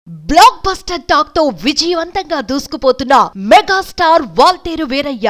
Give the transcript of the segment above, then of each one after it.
Block buster talk తో విజయవంతంగా దూసుకుపోతున్న megastar Waltair Veerayya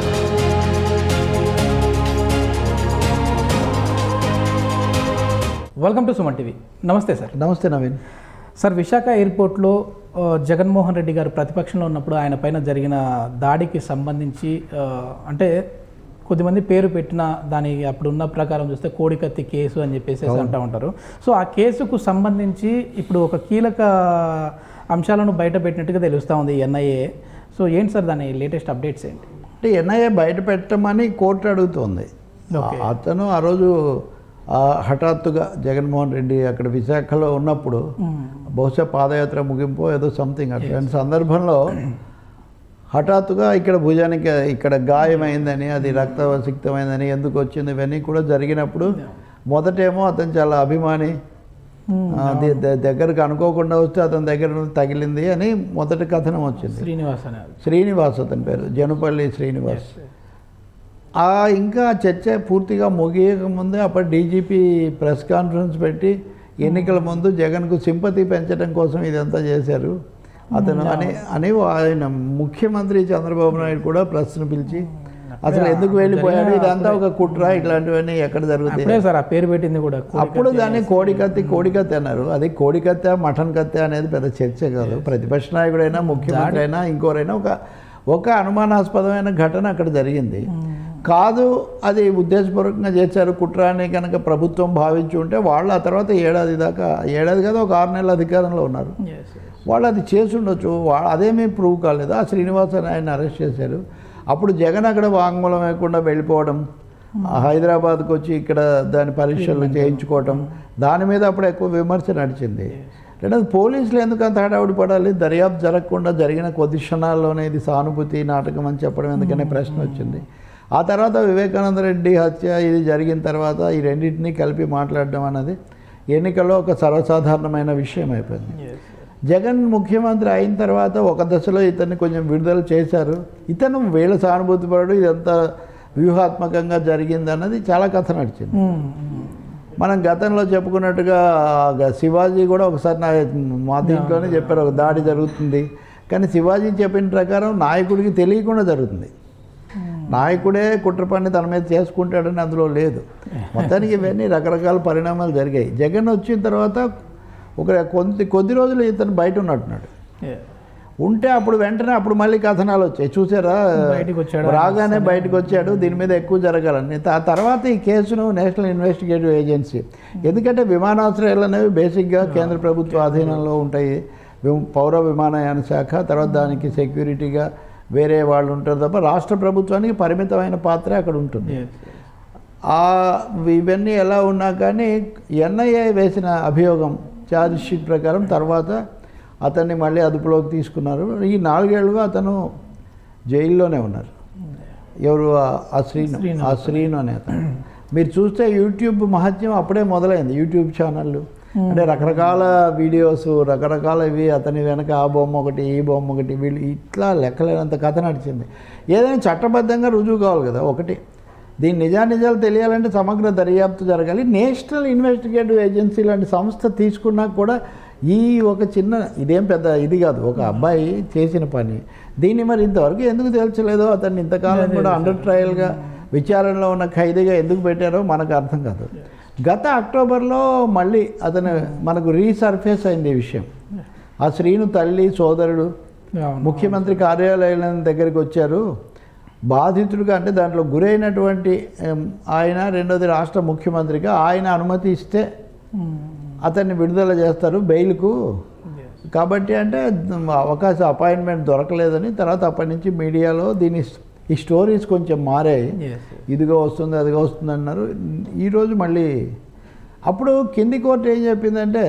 welcome to Suman TV నమస్తే సార్ నమస్తే నవీన్ సార్ విశాఖ ఎయిర్పోర్ట్లో ఆ, జగన్మోహన్ రెడ్డి గారు ప్రతిపక్షంలో ఉన్నప్పుడు ఆయన పైన జరిగిన దాడికి సంబంధించి ఆ, అంటే కొద్దిమంది పేరు పెట్టిన దాని అప్పుడు ఉన్న ప్రకారం చూస్తే కోడికత్తి కేసు అని చెప్పేసి అంటూ ఉంటారు సో ఆ కేసుకు సంబంధించి ఇప్పుడు ఒక కీలక అంశాలను బయట పెట్టినట్టుగా తెలుస్తూ ఉంది ఎన్ఐఏ సో ఏంటి సార్ దాని లేటెస్ట్ అప్డేట్స్ ఏంటి అంటే ఎన్ఐఏ బయట పెట్టమని కోర్టు అడుగుతోంది ఓకే. అతను ఆ రోజు ఆ, హఠాత్తుగా జగన్మోహన్ రెడ్డి అక్కడ విశాఖలో ఉన్నప్పుడు బహుశా పాదయాత్ర ముగింపు ఏదో సంథింగ్ అట్లాంటి సందర్భంలో హఠాత్తుగా ఇక్కడ భుజానికి ఇక్కడ గాయమైందని అది రక్తసిక్తమైందని ఎందుకు వచ్చింది ఇవన్నీ కూడా జరిగినప్పుడు మొదటేమో అతను చాలా అభిమాని అది ద- దగ్గరకు అనుకోకుండా వస్తే అతని దగ్గర నుండి తగిలింది అని మొదటి కథనం వచ్చింది శ్రీనివాస్ అనే శ్రీనివాస్ అతని పేరు జనుపల్లి శ్రీనివాస్ ఆ ఇంకా చర్చ పూర్తిగా ముగియక ముందే అప్పుడు డీజీపీ ప్రెస్ కాన్ఫరెన్స్ పెట్టి ఎన్నికల ముందు జగన్కు సింపతి పెంచడం కోసం ఇదంతా చేశారు అతను అని అని ఆయన ముఖ్యమంత్రి చంద్రబాబు నాయుడు కూడా ప్రెస్ను పిలిచి అసలు ఎందుకు వెళ్ళిపోయాడు ఇదంతా ఒక కుట్ర ఇట్లాంటివన్నీ ఎక్కడ జరుగుతాయి అప్పుడే సార్ ఆ పేరు పెట్టింది కూడా అప్పుడు దాన్ని కోడికత్తి కోడికత్తి అన్నారు అది కోడికత్తి మటన్ కత్తి అనేది పెద్ద చర్చ కాదు ప్రతిపక్ష నాయకుడైనా ముఖ్యమంత్రి అయినా ఇంకోరైనా ఒక ఒక అనుమానాస్పదమైన ఘటన అక్కడ జరిగింది కాదు అది ఉద్దేశపూర్వకంగా చేశారు కుట్ర అని కనుక ప్రభుత్వం భావించి ఉంటే వాళ్ళు ఆ తర్వాత ఏడాది దాకా ఏడాది కదా ఒక ఆరు నెలల అధికారంలో ఉన్నారు Yes, yes. వాళ్ళు అది చేసి ఉండొచ్చు వాళ్ళు అదేమీ ప్రూవ్ కాలేదు ఆ శ్రీనివాస్ అని ఆయన అరెస్ట్ చేశారు అప్పుడు జగన్ అక్కడ వాంగ్మూలం వేయకుండా వెళ్ళిపోవడం ఆ హైదరాబాద్కి వచ్చి ఇక్కడ దాని పరీక్షలు చేయించుకోవటం దాని మీద అప్పుడు ఎక్కువ విమర్శ నడిచింది లేదా పోలీసులు ఎందుకు అంత హడావుడి పడాలి దర్యాప్తు జరగకుండా జరిగిన కొద్ది క్షణాల్లోనే ఇది సానుభూతి నాటకం అని చెప్పడం ఎందుకనే ప్రశ్న వచ్చింది ఆ తర్వాత వివేకానంద రెడ్డి హత్య ఇది జరిగిన తర్వాత ఈ రెండింటినీ కలిపి మాట్లాడడం అన్నది ఎన్నికల్లో ఒక సర్వసాధారణమైన విషయం అయిపోయింది Yes. జగన్ ముఖ్యమంత్రి అయిన తర్వాత ఒక దశలో ఇతన్ని కొంచెం విడుదల చేశారు ఇతను వీళ్ళ సానుభూతి పరుడు ఇదంతా వ్యూహాత్మకంగా జరిగింది అన్నది చాలా కథ నడిచింది Mm, mm. మనం గతంలో చెప్పుకున్నట్టుగా గ- శివాజీ కూడా ఒకసారి నా మా దీంట్లోనే చెప్పారు ఒక దాడి జరుగుతుంది కానీ శివాజీ చెప్పిన ప్రకారం నాయకుడికి తెలియకుండా జరుగుతుంది నాయకుడే కుట్ర పని తన మీద చేసుకుంటాడని అందులో లేదు మొత్తానికి ఇవన్నీ రకరకాల పరిణామాలు జరిగాయి జగన్ వచ్చిన తర్వాత ఒక కొద్ది కొద్ది రోజులు ఇతను బయట ఉన్నట్టున్నాడు Yeah. ఉంటే అప్పుడు వెంటనే అప్పుడు మళ్ళీ కథనాలు వచ్చాయి చూసారా బయటికి వచ్చాడు. రాగానే బయటకు వచ్చాడు దీని మీద ఎక్కువ జరగాలని ఆ తర్వాత ఈ కేసును నేషనల్ ఇన్వెస్టిగేటివ్ ఏజెన్సీ ఎందుకంటే విమానాశ్రయాలు అనేవి బేసిక్గా కేంద్ర ప్రభుత్వ ఆధీనంలో ఉంటాయి విమ- పౌర విమానయాన శాఖ తర్వాత దానికి సెక్యూరిటీగా వేరే వాళ్ళు ఉంటారు తప్ప రాష్ట్ర ప్రభుత్వానికి పరిమితమైన పాత్ర అక్కడ ఉంటుంది Yes. ఆ ఇవన్నీ ఎలా ఉన్నా కానీ ఎన్ఐఏ వేసిన అభియోగం ఛార్జ్ షీట్ ప్రకారం తర్వాత అతన్ని మళ్ళీ అదుపులోకి తీసుకున్నారు ఈ నాలుగేళ్లుగా అతను జైల్లోనే ఉన్నారు ఎవరు ఆ- ఆ శ్రీను ఆ శ్రీను అనే అతను మీరు చూస్తే యూట్యూబ్ మహత్యం అప్పుడే మొదలైంది యూట్యూబ్ ఛానళ్ళు అంటే రకరకాల వీడియోస్ రకరకాల ఇవి అతని వెనక ఆ బొమ్మ ఒకటి ఈ బొమ్మ ఒకటి వీళ్ళు ఇట్లా లెక్కలేనంత కథ నడిచింది ఏదైనా చట్టబద్ధంగా రుజువు కావాలి కదా ఒకటి దీని నిజానిజాలు తెలియాలంటే సమగ్ర దర్యాప్తు జరగాలి నేషనల్ ఇన్వెస్టిగేటివ్ ఏజెన్సీ లాంటి సంస్థ తీసుకున్నా కూడా ఈ ఒక చిన్న ఇదేం పెద్ద ఇది కాదు ఒక అబ్బాయి చేసిన పని దీన్ని మరి ఇంతవరకు ఎందుకు తేల్చలేదో అతన్ని ఇంతకాలం కూడా అండర్ ట్రయల్గా విచారణలో ఉన్న ఖైదీగా ఎందుకు పెట్టారో మనకు అర్థం కాదు గత అక్టోబర్లో మళ్ళీ అతను మనకు రీసర్ఫేస్ అయింది ఈ విషయం ఆ శ్రీను తల్లి సోదరుడు అవును. ముఖ్యమంత్రి కార్యాలయం దగ్గరికి వచ్చారు బాధితుడిగా అంటే దాంట్లో గురైనటువంటి ఎం, ఆయన రెండోది రాష్ట్ర ముఖ్యమంత్రిగా ఆయన అనుమతి ఇస్తే Mm. అతన్ని విడుదల చేస్తారు బెయిల్కు Yes. కాబట్టి అంటే అవకాశం అపాయింట్మెంట్ దొరకలేదని తర్వాత అప్పటి నుంచి మీడియాలో దీని ఈ స్టోరీస్ కొంచెం మారాయి Yes. ఇదిగో వస్తుంది అదిగో వస్తుంది అన్నారు ఈరోజు మళ్ళీ అప్పుడు కింది కోర్టు ఏం చెప్పిందంటే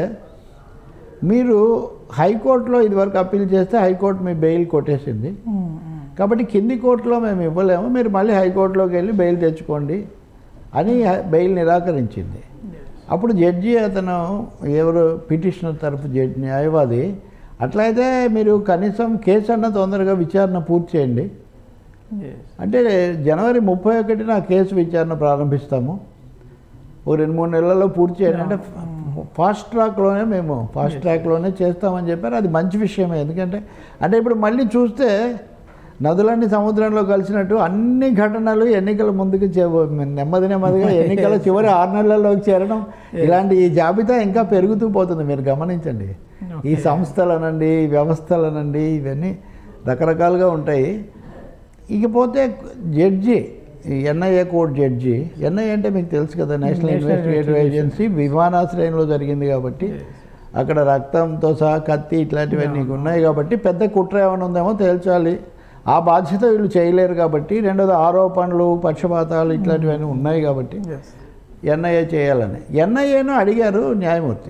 మీరు హైకోర్టులో ఇదివరకు అప్పీల్ చేస్తే హైకోర్టు మీ బెయిల్ కొట్టేసింది Mm, mm. కాబట్టి కింది కోర్టులో మేము ఇవ్వలేము మీరు మళ్ళీ హైకోర్టులోకి వెళ్ళి బెయిల్ తెచ్చుకోండి అని బెయిల్ నిరాకరించింది అప్పుడు జడ్జి అతను ఎవరు పిటిషనర్ తరఫు జడ్జి న్యాయవాది అట్లయితే మీరు కనీసం కేసు అన్న తొందరగా విచారణ పూర్తి చేయండి Yes. అంటే జనవరి ముప్పై ఒకటిన ఆ కేసు విచారణ ప్రారంభిస్తాము ఓ రెండు మూడు నెలల్లో పూర్తి చేయండి అంటే ఫాస్ట్ ట్రాక్లోనే మేము ఫాస్ట్ ట్రాక్లోనే చేస్తామని చెప్పారు అది మంచి విషయమే ఎందుకంటే అంటే ఇప్పుడు మళ్ళీ చూస్తే నదులన్నీ సముద్రంలో కలిసినట్టు అన్ని ఘటనలు ఎన్నికల ముందుకు చే- నెమ్మది నెమ్మదిగా ఎన్నికల చివరి ఆరు నెలల్లోకి చేరడం ఇలాంటి ఈ జాబితా ఇంకా పెరుగుతూ పోతుంది మీరు గమనించండి ఈ సంస్థలనండి ఈ వ్యవస్థలనండి ఇవన్నీ రకరకాలుగా ఉంటాయి ఇకపోతే judge NIA court judge NIA అంటే మీకు తెలుసు కదా నేషనల్ ఇన్వెస్టిగేటివ్ ఏజెన్సీ విమానాశ్రయంలో జరిగింది కాబట్టి అక్కడ రక్తంతో సహా కత్తి ఇట్లాంటివన్నీ ఉన్నాయి కాబట్టి పెద్ద కుట్ర ఏమైనా ఉందేమో తేల్చాలి ఆ బాధ్యత వీళ్ళు చేయలేరు కాబట్టి రెండోది ఆరోపణలు పక్షపాతాలు ఇట్లాంటివన్నీ ఉన్నాయి కాబట్టి ఎన్ఐఏ చేయాలని ఎన్ఐఏను అడిగారు న్యాయమూర్తి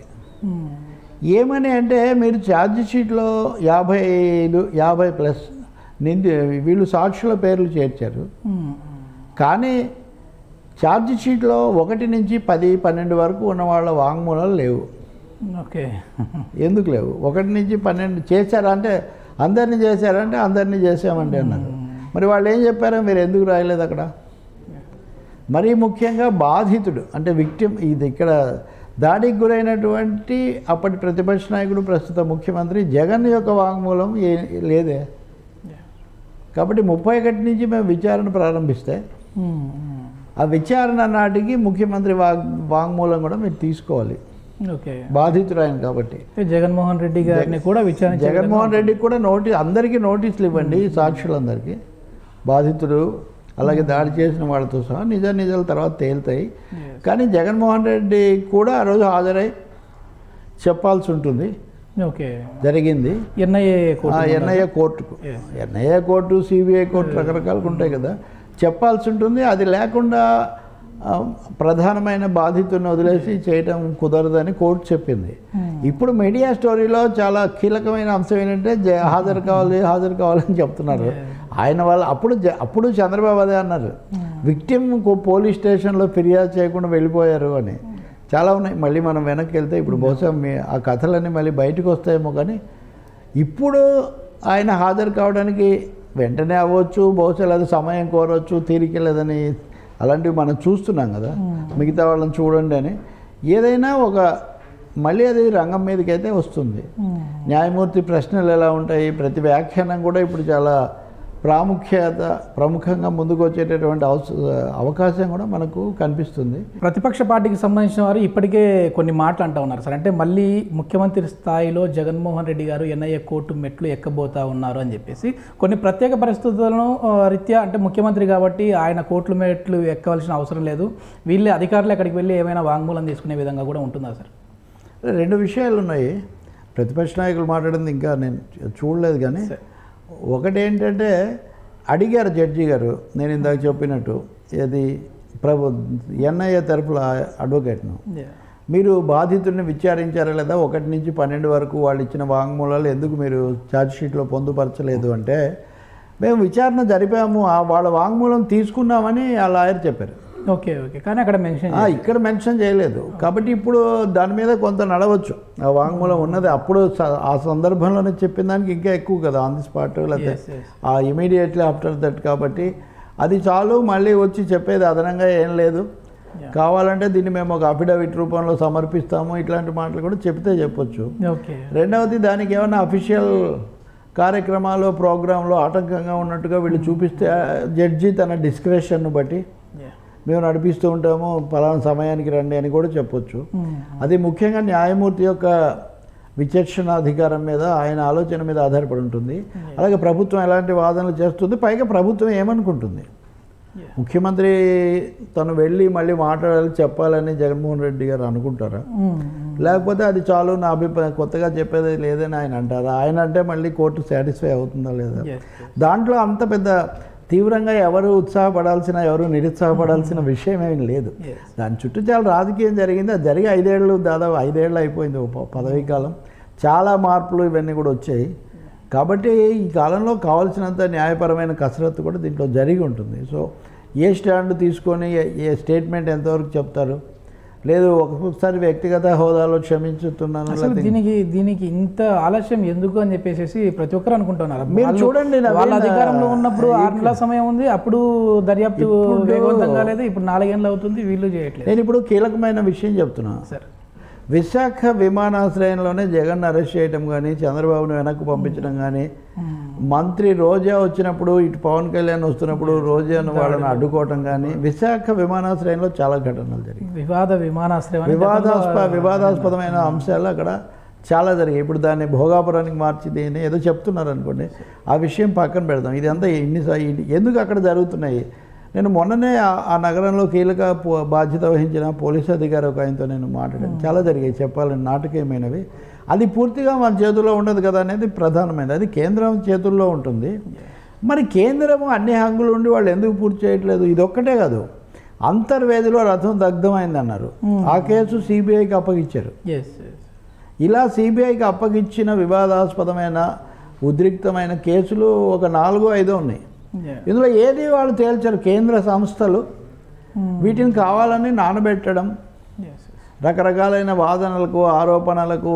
ఏమని అంటే మీరు ఛార్జ్ షీట్లో యాభై ఐదు యాభై ప్లస్ నింది వీళ్ళు సాక్షుల పేర్లు చేర్చారు కానీ ఛార్జ్ షీట్లో ఒకటి నుంచి పది పన్నెండు వరకు ఉన్న వాళ్ళ వాంగ్మూలాలు లేవు ఓకే ఎందుకు లేవు ఒకటి నుంచి పన్నెండు చేశారా అంటే అందరినీ చేశారంటే అందరినీ చేసామండి అన్నారు మరి వాళ్ళు ఏం చెప్పారో మీరు ఎందుకు రాయలేదు అక్కడ మరీ ముఖ్యంగా బాధితుడు అంటే విక్టిమ్ ఇది ఇక్కడ దాడికి గురైనటువంటి అప్పటి ప్రతిపక్ష నాయకుడు ప్రస్తుత ముఖ్యమంత్రి జగన్ యొక్క వాంగ్మూలం ఏ లేదే కాబట్టి ముప్పై ఒకటి నుంచి మేము విచారణ ప్రారంభిస్తే ఆ విచారణ నాటికి ముఖ్యమంత్రి వాగ్ వాంగ్మూలం కూడా మీరు తీసుకోవాలి ఓకే బాధితుడు ఆయన కాబట్టి జగన్మోహన్ రెడ్డి గారిని కూడా విచారణ జగన్మోహన్ రెడ్డికి కూడా నోటీస్ అందరికీ నోటీసులు ఇవ్వండి సాక్షులందరికీ బాధితుడు అలాగే దాడి చేసిన వాళ్ళతో సహా నిజ నిజాల తర్వాత తేలుతాయి కానీ జగన్మోహన్ రెడ్డి కూడా ఆ రోజు హాజరై చెప్పాల్సి ఉంటుంది ఓకే జరిగింది ఎన్ఐఏ ఆ ఎన్ఐఏ కోర్టుకు ఎన్ఐఏ కోర్టు సిబిఐ కోర్టు రకరకాలుగా ఉంటాయి కదా చెప్పాల్సి ఉంటుంది అది లేకుండా ఆ, ప్రధానమైన బాధితుడిని వదిలేసి చేయటం కుదరదని కోర్టు చెప్పింది ఇప్పుడు మీడియా స్టోరీలో చాలా కీలకమైన అంశం ఏంటంటే జ- హాజరు కావాలి హాజరు కావాలని చెప్తున్నారు ఆయన వాళ్ళు అప్పుడు జ- అప్పుడు చంద్రబాబు అదే అన్నారు విక్టిమ్ పోలీస్ స్టేషన్లో ఫిర్యాదు చేయకుండా వెళ్ళిపోయారు అని చాలా ఉన్నాయి మళ్ళీ మనం వెనక్కి వెళ్తే ఇప్పుడు బహుశా మీ ఆ కథలన్నీ మళ్ళీ బయటకు వస్తాయేమో కానీ ఇప్పుడు ఆయన హాజరు కావడానికి వెంటనే అవ్వచ్చు బహుశా లేదు సమయం కోరవచ్చు తీరిక లేదని అలాంటివి మనం చూస్తున్నాం కదా మిగతా వాళ్ళని చూడండి అని ఏదైనా ఒక మళ్ళీ అది రంగం మీదకి అయితే వస్తుంది న్యాయమూర్తి ప్రశ్నలు ఎలా ఉంటాయి ప్రతి వ్యాఖ్యానం కూడా ఇప్పుడు చాలా ప్రాముఖ్యత ప్రముఖంగా ముందుకు వచ్చేటటువంటి అవస అవకాశం కూడా మనకు కనిపిస్తుంది ప్రతిపక్ష పార్టీకి సంబంధించిన వారు ఇప్పటికే కొన్ని మాటలు అంటూ ఉన్నారు సార్ అంటే మళ్ళీ ముఖ్యమంత్రి స్థాయిలో జగన్మోహన్ రెడ్డి గారు ఎన్ఐఏ కోర్టు మెట్లు ఎక్కబోతా ఉన్నారు అని చెప్పేసి కొన్ని ప్రత్యేక పరిస్థితులను ఆ, రీత్యా అంటే ముఖ్యమంత్రి కాబట్టి ఆయన కోర్టు మెట్లు ఎక్కవలసిన అవసరం లేదు వీళ్ళే అధికారులు అక్కడికి వెళ్ళి ఏమైనా వాంగ్మూలం తీసుకునే విధంగా కూడా ఉంటుందా సార్ రెండు విషయాలు ఉన్నాయి ప్రతిపక్ష నాయకులు మాట్లాడింది ఇంకా నేను చూడలేదు కానీ ఒకటి ఏంటంటే అడిగారు జడ్జి గారు నేను ఇందాక చెప్పినట్టు ఇది ప్రభు ఎన్ఐఏ తరఫుల అడ్వకేట్ను మీరు బాధితుడిని విచారించారా లేదా ఒకటి నుంచి పన్నెండు వరకు వాళ్ళు ఇచ్చిన వాంగ్మూలాలు ఎందుకు మీరు ఛార్జ్ షీట్లో పొందుపరచలేదు అంటే మేము విచారణ జరిపాము ఆ వాళ్ళ వాంగ్మూలం తీసుకున్నామని ఆ లాయర్ చెప్పారు ఓకే ఓకే కానీ అక్కడ మెన్షన్ ఆ, ఇక్కడ మెన్షన్ చేయలేదు కాబట్టి ఇప్పుడు దాని మీద కొంత నడవచ్చు ఆ వాంగ్మూలం ఉన్నది అప్పుడు స- ఆ సందర్భంలోనే చెప్పిన దానికి ఇంకా ఎక్కువ కదా ఆన్ ది స్పాట్ లేకపోతే Yes, yes. ఆ ఇమీడియట్లీ ఆఫ్టర్ దట్ కాబట్టి అది చాలు మళ్ళీ వచ్చి చెప్పేది అదనంగా ఏం లేదు కావాలంటే దీన్ని మేము ఒక అఫిడవిట్ రూపంలో సమర్పిస్తాము ఇట్లాంటి మాటలు కూడా చెప్తే చెప్పొచ్చు ఓకే రెండవది దానికి ఏమైనా అఫీషియల్ కార్యక్రమాలు ప్రోగ్రాంలో ఆటంకంగా ఉన్నట్టుగా వీళ్ళు చూపిస్తే ఆ, జడ్జి తన డిస్క్రిప్షన్ను బట్టి మేము నడిపిస్తూ ఉంటాము పలానా సమయానికి రండి అని కూడా చెప్పొచ్చు అది ముఖ్యంగా న్యాయమూర్తి యొక్క విచక్షణ అధికారం మీద ఆయన ఆలోచన మీద ఆధారపడి ఉంటుంది అలాగే ప్రభుత్వం ఎలాంటి వాదనలు చేస్తుంది పైగా ప్రభుత్వం ఏమనుకుంటుంది ముఖ్యమంత్రి తను వెళ్ళి మళ్ళీ మాట్లాడాలి చెప్పాలని జగన్మోహన్ రెడ్డి గారు అనుకుంటారా లేకపోతే అది చాలు నా అభిప్రాయం కొత్తగా చెప్పేది లేదని ఆయన అంటారా ఆయన అంటే మళ్ళీ కోర్టు సాటిస్ఫై అవుతుందా లేదా Yes, దాంట్లో అంత పెద్ద తీవ్రంగా ఎవరు ఉత్సాహపడాల్సిన ఎవరు నిరుత్సాహపడాల్సిన విషయం ఏమీ లేదు Yes. దాని చుట్టూ చాలా రాజకీయం జరిగింది అది జరిగి ఐదేళ్ళు దాదాపు ఐదేళ్ళు అయిపోయింది ఓ ప- పదవీ కాలం చాలా మార్పులు ఇవన్నీ కూడా వచ్చాయి కాబట్టి ఈ కాలంలో కావాల్సినంత న్యాయపరమైన కసరత్తు కూడా దీంట్లో జరిగి ఉంటుంది సో ఏ స్టాండ్ తీసుకొని ఏ- ఏ స్టేట్మెంట్ ఎంతవరకు చెప్తారు లేదు ఒక్కొక్కసారి వ్యక్తిగత హోదాలో క్షమించుతున్నాను అసలు లేకపోతే దీనికి దీనికి ఇంత ఆలస్యం ఎందుకు అని చెప్పేసి ప్రతి ఒక్కరు అనుకుంటున్నారు మీరు వాళ్ళు- చూడండి నవీన్, వాళ్ళ అధికారంలో ఉన్నప్పుడు ఈ- ఆరు నెలల సమయం ఉంది అప్పుడు దర్యాప్తు ఇప్పుడు- వేగవంతంగా లేదు ఇప్పుడు నాలుగేళ్ళు అవుతుంది వీళ్ళు చేయట్లేదు నేను ఇప్పుడు కీలకమైన విషయం చెప్తున్నా సార్ విశాఖ విమానాశ్రయంలోనే జగన్ అరెస్ట్ చేయడం కానీ చంద్రబాబును వెనక్కి పంపించడం కానీ మంత్రి రోజా వచ్చినప్పుడు ఇటు పవన్ కళ్యాణ్ వస్తున్నప్పుడు రోజాను వాళ్ళని అడ్డుకోవటం కానీ విశాఖ విమానాశ్రయంలో చాలా ఘటనలు జరిగాయి వివాద విమానాశ్రయం అని వివాదాస్ప గతంలో- వివాదాస్పదమైన అంశాలు అక్కడ చాలా జరిగాయి ఇప్పుడు దాన్ని భోగాపురానికి మార్చి దీన్ని ఏదో చెప్తున్నారు అనుకోండి ఆ విషయం పక్కన పెడదాం ఇదంతా ఇన్ని ఎందుకు అక్కడ జరుగుతున్నాయి నేను మొన్ననే ఆ- ఆ నగరంలో కీలక పో- బాధ్యత వహించిన పోలీస్ అధికారి ఒక ఆయనతో నేను మాట్లాడాను చాలా జరిగాయి చెప్పాలని నాటకీయమైనవి అది పూర్తిగా మన చేతుల్లో ఉండదు కదా అనేది ప్రధానమైనది అది కేంద్రం చేతుల్లో ఉంటుంది మరి కేంద్రము అన్ని హంగులు ఉండి వాళ్ళు ఎందుకు పూర్తి చేయట్లేదు ఇది ఒక్కటే కాదు అంతర్వేదిలో రథం దగ్ధమైందన్నారు ఆ కేసు సిబిఐకి అప్పగిచ్చారు Yes, yes. ఇలా సిబిఐకి అప్పగించిన వివాదాస్పదమైన ఉద్రిక్తమైన కేసులు ఒక నాలుగో ఐదో ఉన్నాయి Yeah. ఇందులో ఏది వాళ్ళు తేల్చారు కేంద్ర సంస్థలు వీటిని కావాలని నానబెట్టడం Yes, yes. రకరకాలైన వాదనలకు ఆరోపణలకు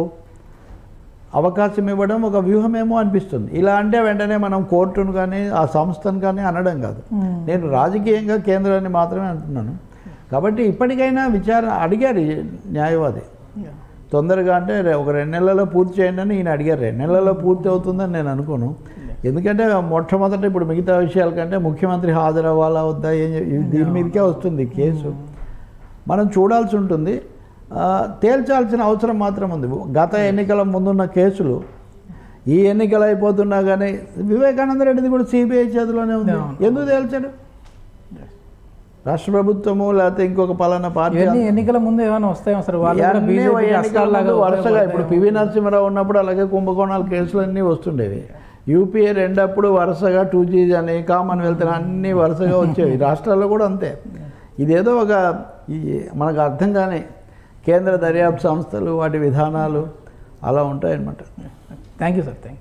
అవకాశం ఇవ్వడం ఒక వ్యూహమేమో అనిపిస్తుంది ఇలా అంటే వెంటనే మనం కోర్టును కానీ ఆ సంస్థను కానీ అనడం కాదు Hmm. నేను రాజకీయంగా కేంద్రాన్ని మాత్రమే అంటున్నాను కాబట్టి ఇప్పటికైనా విచారణ అడిగారు ఈ న్యాయవాది Yeah. తొందరగా అంటే రే- ఒక రెండు నెలల్లో పూర్తి చేయండి అని ఈయన అడిగారు రెండు నెలల్లో పూర్తి అవుతుందని నేను అనుకోను ఎందుకంటే మొట్టమొదట ఇప్పుడు మిగతా విషయాల కంటే ముఖ్యమంత్రి హాజరవ్వాలా వద్దా ఏం చె- ఇది దీని మీదకే వస్తుంది కేసు మనం చూడాల్సి ఉంటుంది ఆ, తేల్చాల్సిన అవసరం మాత్రం ఉంది గత ఎన్నికల ముందున్న కేసులు ఈ ఎన్నికలు అయిపోతున్నా కానీ వివేకానంద రెడ్డిది కూడా సిబిఐ చేతిలోనే ఉంది అవును. ఎందుకు తేల్చాడు రాష్ట్ర ప్రభుత్వము లేకపోతే ఇంకొక పలానా పార్టీ ఇవన్నీ ఎన్నికల ముందు ఏమైనా వస్తాయో సార్ వాళ్ళు కూడా ఇవన్నీ BJP కి ఎన్నికల అస్త్రాల్లాగా ముందు వరుసగా ఇప్పుడు ఉపయోగపడతాయేమో. పివి నరసింహారావు ఉన్నప్పుడు అలాగే కుంభకోణాల కేసులు అన్నీ వస్తుండేవి యూపీఏ రెండప్పుడు వరుసగా టూ జీ అని కామన్వెల్త్ అని అన్నీ వరుసగా వచ్చేవి రాష్ట్రాల్లో కూడా అంతే ఇదేదో ఒక ఈ మనకు అర్థం కాని కేంద్ర దర్యాప్తు సంస్థలు వాటి విధానాలు అలా ఉంటాయన్నమాట thank you sir thank you